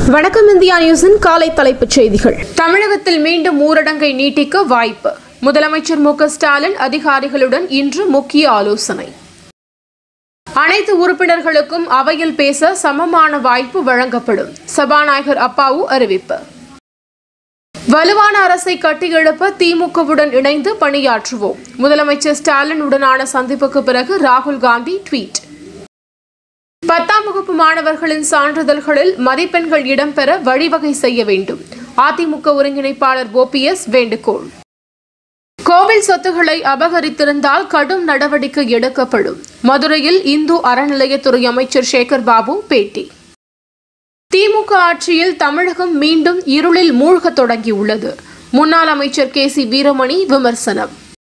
வணக்கம் இந்தியா நியூஸின் காலை தலைப்புச் செய்திகள் தமிழகத்தில் மீண்டும் ஊரடங்கை நீட்டிக்க வாய்ப்பு முதலமைச்சர் மு க ஸ்டாலின் அதிகாரிகளுடன் இன்று முக்கிய ஆலோசனை அனைத்து உறுப்பினர்களுக்கும் அவையில் பேச சமமான வாய்ப்பு வழங்கப்படும் சபாநாயகர் அப்பாவு அறிவிப்பு வலுவான அரசை கட்டியெழுப்ப திமுகவுடன் இணைந்து பணியாற்றுவோம் முதலமைச்சர் ஸ்டாலின் உடனான சந்திப்புக்கு பிறகு ராகுல் காந்தி ட்வீட் பத்தாம் வகுப்பு மாணவர்களின் சான்றிதழ்களில் மதிப்பெண்கள் இடம்பெற வழிவகை செய்ய வேண்டும் அதிமுக ஒருங்கிணைப்பாளர் ஓபிஎஸ் வேண்டுகோள் கோவில் சொத்துக்களை அபகரித்திருந்தால் கடும் நடவடிக்கை எடுக்கப்படும் மதுரையில் இந்து அறநிலையத்துறை அமைச்சர் சேகர் பாபு பேட்டி திமுக ஆட்சியில் தமிழகம் மீண்டும் இருளில் மூழ்கத் தொடங்கியுள்ளது முன்னாள் அமைச்சர் கே சி வீரமணி விமர்சனம்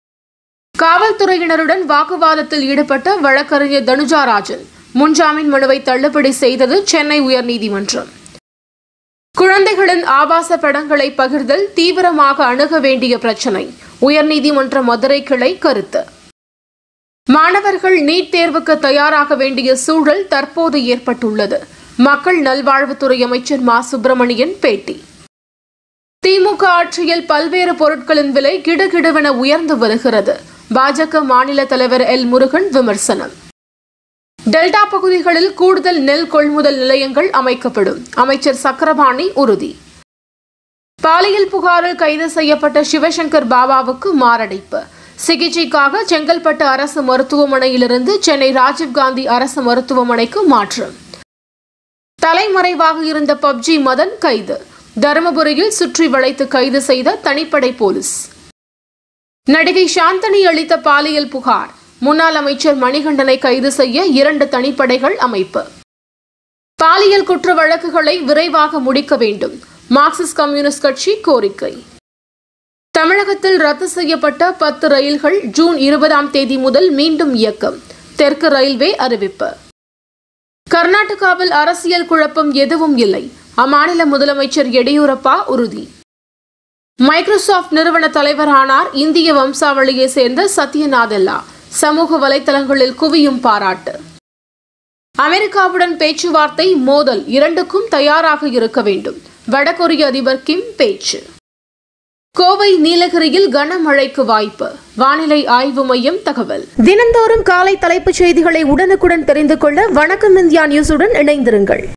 காவல்துறையினருடன் வாக்குவாதத்தில் ஈடுபட்ட வழக்கறிஞர் தனுஜா ராஜன் முன்ஜாமீன் மனுவை தள்ளுபடி செய்தது சென்னை உயர்நீதிமன்றம் குழந்தைகளின் ஆபாச படங்களை பகிர்தல் தீவிரமாக அணுக வேண்டிய பிரச்சினை உயர்நீதிமன்ற மதுரை கிளை கருத்து மாணவர்கள் நீட் தேர்வுக்கு தயாராக வேண்டிய சூழல் தற்போது ஏற்பட்டுள்ளது மக்கள் நல்வாழ்வுத்துறை அமைச்சர் மா சுப்பிரமணியன் பேட்டி திமுக ஆட்சியில் பல்வேறு பொருட்களின் விலை கிடுகிடுவென உயர்ந்து வருகிறது பாஜக மாநில தலைவர் எல் முருகன் விமர்சனம் டெல்டா பகுதிகளில் கூடுதல் நெல் கொள்முதல் நிலையங்கள் அமைக்கப்படும் அமைச்சர் சக்கரபாணி உறுதி பாலியல் புகாரில் கைது செய்யப்பட்ட சிவசங்கர் பாபாவுக்கு மாரடைப்பு சிகிச்சைக்காக செங்கல்பட்டு அரசு மருத்துவமனையிலிருந்து சென்னை ராஜீவ்காந்தி அரசு மருத்துவமனைக்கு மாற்றம் தலைமறைவாக இருந்த பப்ஜி மதன் கைது தருமபுரியில் சுற்றி வளைத்து கைது செய்த தனிப்படை போலீஸ் நடிகை சாந்தனி அளித்த பாலியல் புகார் முன்னாள் அமைச்சர் மணிகண்டனை கைது செய்ய இரண்டு தனிப்படைகள் அமைப்பு பாலியல் குற்ற வழக்குகளை விரைவாக முடிக்க வேண்டும் மார்க்சிஸ்ட் கம்யூனிஸ்ட் கட்சி கோரிக்கை தமிழகத்தில் ரத்து செய்யப்பட்ட பத்து ரயில்கள் ஜூன் இருபதாம் தேதி முதல் மீண்டும் இயக்கம் தெற்கு ரயில்வே அறிவிப்பு கர்நாடகாவில் அரசியல் குழப்பம் எதுவும் இல்லை அம்மாநில முதலமைச்சர் எடியூரப்பா உறுதி மைக்ரோசாஃப்ட் நிறுவன தலைவரானார் இந்திய வம்சாவளியை சேர்ந்த சத்யநாதெல்லா சமூக வலைதளங்களில் குவியும் பாராட்டு அமெரிக்காவுடன் பேச்சுவார்த்தை மோதல் இரண்டுக்கும் தயாராக இருக்க வேண்டும் வடகொரிய அதிபர் கிம் பேச்சு கோவை நீலகிரியில் கனமழைக்கு வாய்ப்பு வானிலை ஆய்வு மையம் தகவல் தினந்தோறும் காலை தலைப்புச் செய்திகளை உடனுக்குடன் தெரிந்து கொள்ள வணக்கம் இந்தியா நியூஸுடன் இணைந்திருங்கள்